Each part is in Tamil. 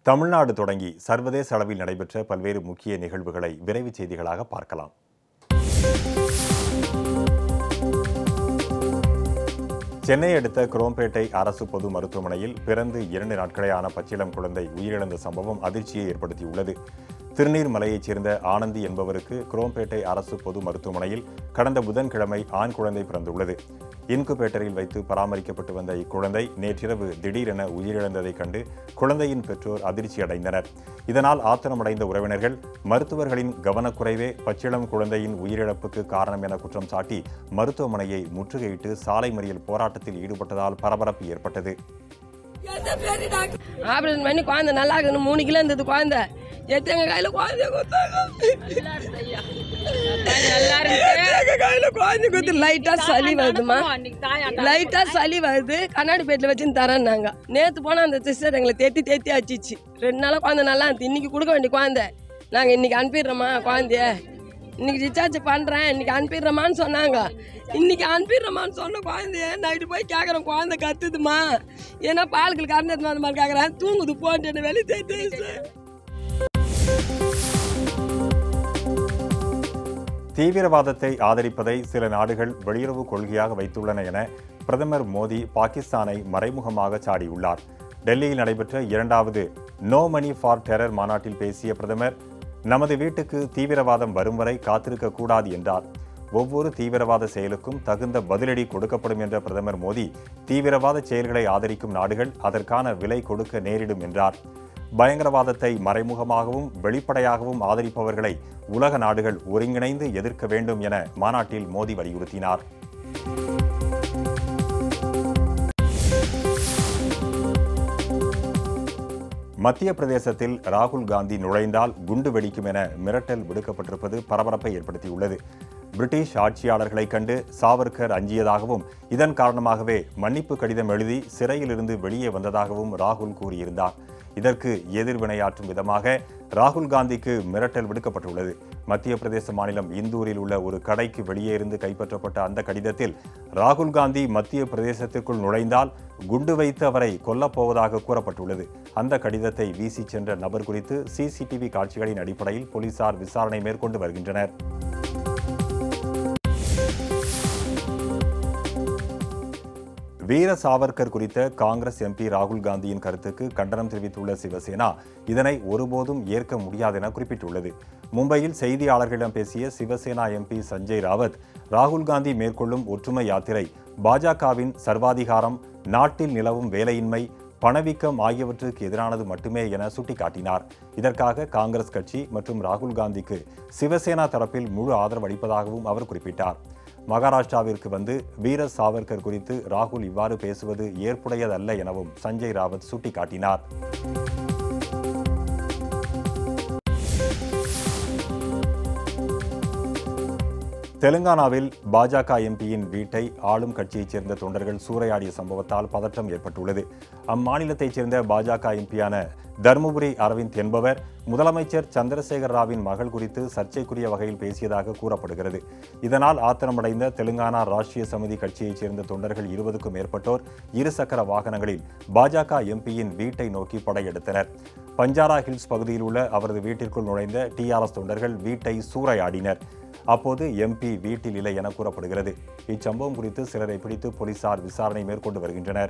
தமிழ்நாடு தொடங்கி சர்வதேச அளவில் நடைபெற்ற பல்வேறு முக்கிய நிகழ்வுகளை விரைவு செய்திகளாக பார்க்கலாம் சென்னை அடுத்த குரோம்பேட்டை அரசு பொது மருத்துவமனையில் பிறந்து இரண்டு நாட்களே ஆன பச்சிளம் குழந்தை உயிரிழந்த சம்பவம் அதிர்ச்சியை ஏற்படுத்தியுள்ளது திருநீர்மலையைச் சேர்ந்த ஆனந்தி என்பவருக்கு குரோம்பேட்டை அரசு பொது மருத்துவமனையில் கடந்த புதன்கிழமை ஆண் குழந்தை பிறந்துள்ளது இன்குபேட்டரில் வைத்து பராமரிக்கப்பட்டு வந்த இக்குழந்தை நேற்றிரவு திடீரென உயிரிழந்ததைக் கண்டு குழந்தையின் பெற்றோர் அதிர்ச்சி அடைந்தனர் இதனால் ஆத்திரமடைந்த உறவினர்கள் மருத்துவர்களின் கவனக்குறைவே பச்சிளம் குழந்தையின் உயிரிழப்புக்கு காரணம் என குற்றம் சாட்டி மருத்துவமனையை முற்றுகையிட்டு சாலை மறியல் போராட்டத்தில் ஈடுபட்டதால் பரபரப்பு ஏற்பட்டது ஆபரேஷன் பண்ணி குழந்தை நல்லா இருக்கணும் மூணு கிலோ இருந்தது குழந்தை எத்து எங்க கையில குழந்தைய கொடுத்தாங்க எங்க கையில குழந்தை கொடுத்து லைட்டா சளி வருதுமா லைட்டா சளி வருது கண்ணாடி பேட்டில் வச்சு தரேன்னாங்க நேத்து போனா அந்த சிஸ்டர் எங்களை தேத்தி தேத்தி அடிச்சிச்சு ரெண்டு நாளா குழந்தை நல்லா இருந்துச்சு இன்னைக்கு கொடுக்க வேண்டிய குழந்தை நாங்க இன்னைக்கு அனுப்பிடுறோமா குழந்தைய இன்னைக்கு டிஸ்சார்ஜ் பண்றேன் இன்னைக்கு அனுப்பிடுறோமான்னு சொன்னாங்க இன்னைக்கு அனுப்பிடுறோமான்னு சொன்ன குழந்தைய நைட்டு போய் கேட்குறேன் குழந்தை கத்துதுமா ஏன்னா பாலுக்கு கறந்து அந்த மாதிரி கேட்குறேன் தூங்குது போன்ட்டு என்ன வெளியே தேய்த்து தீவிரவாதத்தை ஆதரிப்பதை சில நாடுகள் வெளியுறவு கொள்கையாக வைத்துள்ளன என பிரதமர் மோடி பாகிஸ்தானை மறைமுகமாக சாடியுள்ளார் டெல்லியில் நடைபெற்ற இரண்டாவது நோ மணி ஃபார் டெரர் மாநாட்டில் பேசிய பிரதமர் நமது வீட்டுக்கு தீவிரவாதம் வரும் வரை காத்திருக்க கூடாது என்றார் ஒவ்வொரு தீவிரவாத செயலுக்கும் தகுந்த பதிலடி கொடுக்கப்படும் என்ற பிரதமர் மோடி தீவிரவாத செயல்களை ஆதரிக்கும் நாடுகள் அதற்கான விலை கொடுக்க நேரிடும் என்றார் பயங்கரவாதத்தை மறைமுகமாகவும் வெளிப்படையாகவும் ஆதரிப்பவர்களை உலக நாடுகள் ஒருங்கிணைந்து எதிர்க்க வேண்டும் என மாநாட்டில் மோடி வலியுறுத்தினார் மத்திய பிரதேசத்தில் ராகுல் காந்தி நுழைந்தால் குண்டு வெடிக்கும் என மிரட்டல் விடுக்கப்பட்டிருப்பது பரபரப்பை ஏற்படுத்தியுள்ளது பிரிட்டிஷ் ஆட்சியாளர்களைக் கண்டு சாவர்கர் அஞ்சியதாகவும் இதன் காரணமாகவே மன்னிப்பு கடிதம் எழுதி சிறையிலிருந்து வெளியே வந்ததாகவும் ராகுல் கூறியிருந்தார் இதற்கு எதிர்வினையாற்றும் விதமாக ராகுல் காந்திக்கு மிரட்டல் விடுக்கப்பட்டுள்ளது மத்திய பிரதேச மாநிலம் இந்தூரில் உள்ள ஒரு கடைக்கு வெளியே இருந்து கைப்பற்றப்பட்ட அந்த கடிதத்தில் ராகுல் காந்தி மத்திய பிரதேசத்திற்குள் நுழைந்தால் குண்டு வைத்து அவரை கொல்லப்போவதாக கூறப்பட்டுள்ளது அந்த கடிதத்தை வீசி சென்ற நபர் குறித்து சிசிடிவி காட்சிகளின் அடிப்படையில் போலீசார் விசாரணை மேற்கொண்டு வருகின்றனர் வீர சாவர்கர் குறித்த காங்கிரஸ் எம்பி ராகுல் காந்தியின் கருத்துக்கு கண்டனம் தெரிவித்துள்ள சிவசேனா இதனை ஒருபோதும் ஏற்க முடியாது என குறிப்பிட்டுள்ளது மும்பையில் செய்தியாளர்களிடம் பேசிய சிவசேனா எம்பி சஞ்சய் ராவத் ராகுல் காந்தி மேற்கொள்ளும் ஒற்றுமை யாத்திரை பாஜகவின் சர்வாதிகாரம் நாட்டில் நிலவும் வேலையின்மை பணவீக்கம் ஆகியவற்றுக்கு எதிரானது மட்டுமே என சுட்டிக்காட்டினார் இதற்காக காங்கிரஸ் கட்சி மற்றும் ராகுல் காந்திக்கு சிவசேனா தரப்பில் முழு ஆதரவு அளிப்பதாகவும் அவர் குறிப்பிட்டார் மகாராஷ்டிராவிற்கு வந்து வீர சாவர்கர் குறித்து ராகுல் இவ்வாறு பேசுவது ஏற்புடையதல்ல எனவும் சஞ்சய் ராவத் சுட்டிக்காட்டினார் தெலுங்கானாவில் பாஜக எம்பியின் வீட்டை ஆளும் கட்சியைச் சேர்ந்த தொண்டர்கள் சூறையாடிய சம்பவத்தால் பதற்றம் ஏற்பட்டுள்ளது அம்மாநிலத்தைச் சேர்ந்த பாஜக எம்பியான தருமபுரி அரவிந்த் என்பவர் முதலமைச்சர் சந்திரசேகர் ராவின் மகள் குறித்து சர்ச்சைக்குரிய வகையில் பேசியதாக கூறப்படுகிறது இதனால் ஆத்திரமடைந்த தெலுங்கானா ராஷ்டிரிய சமிதி கட்சியைச் சேர்ந்த தொண்டர்கள் இருபதுக்கும் மேற்பட்டோர் இருசக்கர வாகனங்களில் பாஜக எம்பியின் வீட்டை நோக்கி படையெடுத்தனர் பஞ்சாரா ஹில்ஸ் பகுதியில் உள்ள அவரது வீட்டிற்குள் நுழைந்த டிஆர்எஸ் தொண்டர்கள் வீட்டை சூறையாடினர் அப்போது எம்பி வீட்டில் இல்லை என கூறப்படுகிறது இச்சம்பவம் குறித்து சிலரை பிடித்து போலீசார் விசாரணை மேற்கொண்டு வருகின்றனர்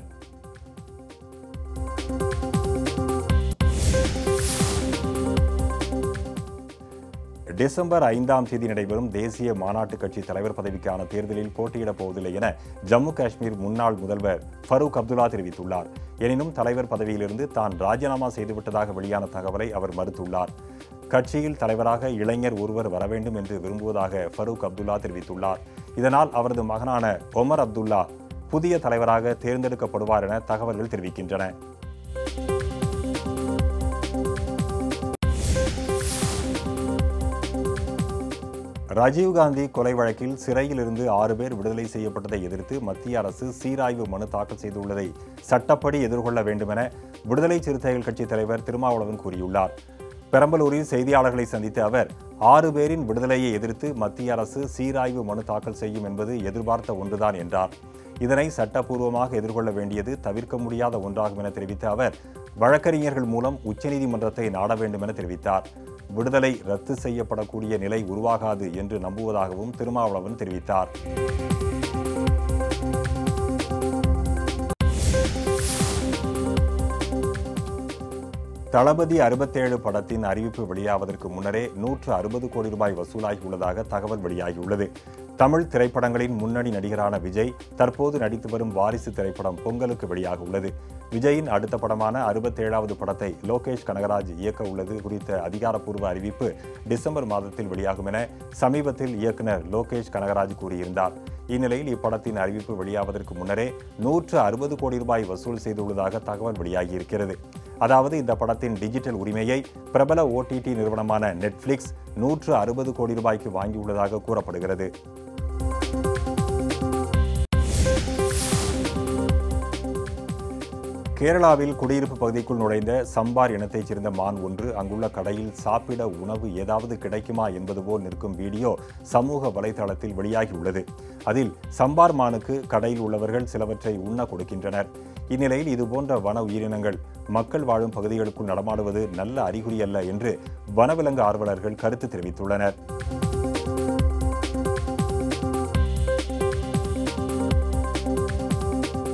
டிசம்பர் ஐந்தாம் தேதி நடைபெறும் தேசிய மாநாட்டு கட்சி தலைவர் பதவிக்கான தேர்தலில் போட்டியிடப் போவதில்லை என ஜம்மு காஷ்மீர் முன்னாள் முதல்வர் ஃபரூக் அப்துல்லா தெரிவித்துள்ளார் எனினும் தலைவர் பதவியிலிருந்து தான் ராஜினாமா செய்துவிட்டதாக வெளியான தகவலை அவர் மறுத்துள்ளார் கட்சியில் தலைவராக இளைஞர் ஒருவர் வர வேண்டும் என்று விரும்புவதாக ஃபரூக் அப்துல்லா தெரிவித்துள்ளார் இதனால் அவரது மகனான ஒமர் அப்துல்லா புதிய தலைவராக தேர்ந்தெடுக்கப்படுவார் என தகவல்கள் தெரிவிக்கின்றன ராஜீவ்காந்தி கொலை வழக்கில் சிறையில் இருந்து ஆறு பேர் விடுதலை செய்யப்பட்டதை எதிர்த்து மத்திய அரசு சீராய்வு மனு தாக்கல் செய்துள்ளதை சட்டப்படி எதிர்கொள்ள வேண்டுமென விடுதலை சிறுத்தைகள் கட்சி தலைவர் திருமாவளவன் கூறியுள்ளார் பெரம்பலூரில் செய்தியாளர்களை சந்தித்த அவர் ஆறு பேரின் விடுதலையை எதிர்த்து மத்திய அரசு சீராய்வு மனு தாக்கல் செய்யும் என்பது எதிர்பார்த்த ஒன்றுதான் என்றார் இதனை சட்டப்பூர்வமாக எதிர்கொள்ள வேண்டியது தவிர்க்க முடியாத ஒன்றாகும் என தெரிவித்த அவர் வழக்கறிஞர்கள் மூலம் உச்சநீதிமன்றத்தை நாட வேண்டும் என தெரிவித்தார் விடுதலை ரத்து செய்யப்படக்கூடிய நிலை உருவாகாது என்று நம்புவதாகவும் திருமாவளவன் தெரிவித்தார் தளபதி அறுபத்தேழு படத்தின் அறிவிப்பு வெளியாவதற்கு முன்னரே நூற்று அறுபது கோடி ரூபாய் வசூலாகியுள்ளதாக தகவல் வெளியாகியுள்ளது தமிழ் திரைப்படங்களின் முன்னணி நடிகரான விஜய் தற்போது நடித்து வரும் வாரிசு திரைப்படம் பொங்கலுக்கு வெளியாக உள்ளது விஜயின் அடுத்த படமான அறுபத்தேழாவது படத்தை லோகேஷ் கனகராஜ் இயக்க உள்ளது குறித்த அதிகாரப்பூர்வ அறிவிப்பு டிசம்பர் மாதத்தில் வெளியாகும் என சமீபத்தில் இயக்குனர் லோகேஷ் கனகராஜ் கூறியிருந்தார் இந்நிலையில் இப்படத்தின் அறிவிப்பு வெளியாவதற்கு முன்னரே நூற்று அறுபது கோடி ரூபாய் வசூல் செய்துள்ளதாக தகவல் வெளியாகியிருக்கிறது அதாவது இந்த படத்தின் டிஜிட்டல் உரிமையை பிரபல ஓடிடி நிறுவனமான நெட்ஃபிளிக்ஸ் நூற்று அறுபது கோடி ரூபாய்க்கு வாங்கியுள்ளதாக கூறப்படுகிறது கேரளாவில் குடியிருப்பு பகுதிக்குள் நுழைந்த சம்பார் இனத்தைச் சேர்ந்த மான் ஒன்று அங்குள்ள கடையில் சாப்பிட உணவு ஏதாவது கிடைக்குமா என்பது போல் நிற்கும் வீடியோ சமூக வலைதளத்தில் வெளியாகியுள்ளது அதில் சம்பார் மானுக்கு கடையில் உள்ளவர்கள் சிலவற்றை உண்ண கொடுக்கின்றனர் இந்நிலையில் இதுபோன்ற வன உயிரினங்கள் மக்கள் வாழும் பகுதிகளுக்குள் நடமாடுவது நல்ல அறிகுறி அல்ல என்று வனவிலங்கு ஆர்வலர்கள் கருத்து தெரிவித்துள்ளனர்